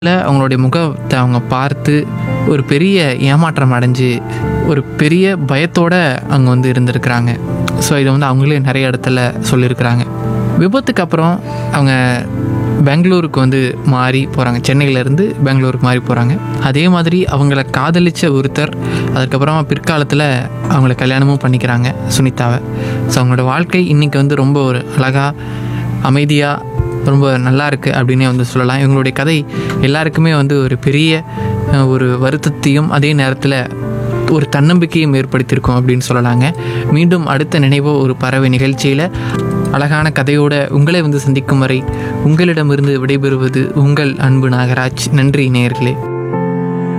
இல்லை அவங்களுடைய முகத்தை அவங்க பார்த்து ஒரு பெரிய ஏமாற்றம் அடைஞ்சு ஒரு பெரிய பயத்தோட அங்கே வந்து இருந்திருக்கிறாங்க ஸோ இதை வந்து அவங்களே நிறைய இடத்துல சொல்லியிருக்கிறாங்க விபத்துக்கு அப்புறம் அவங்க பெங்களூருக்கு வந்து மாறி போகிறாங்க சென்னையிலேருந்து பெங்களூருக்கு மாறி போகிறாங்க அதே மாதிரி அவங்கள காதலித்த ஒருத்தர் அதுக்கப்புறமா பிற்காலத்தில் அவங்கள கல்யாணமும் பண்ணிக்கிறாங்க சுனிதாவை ஸோ அவங்களோட வாழ்க்கை இன்றைக்கி வந்து ரொம்ப ஒரு அழகாக அமைதியாக ரொம்ப நல்லா இருக்குது அப்படின்னே வந்து சொல்லலாம் இவங்களுடைய கதை எல்லாருக்குமே வந்து ஒரு பெரிய அஹ், ஒரு வருத்தத்தையும் அதே நேரத்தில் ஒரு தன்னம்பிக்கையும் ஏற்படுத்தியிருக்கும் அப்படின்னு சொல்லலாங்க மீண்டும் அடுத்த நினைவோ ஒரு பறவை நிகழ்ச்சியில் அழகான கதையோட உங்களை வந்து சந்திக்கும் வரை உங்களிடமிருந்து விடைபெறுவது உங்கள் அன்பு நாகராஜ் நன்றி நேயர்களே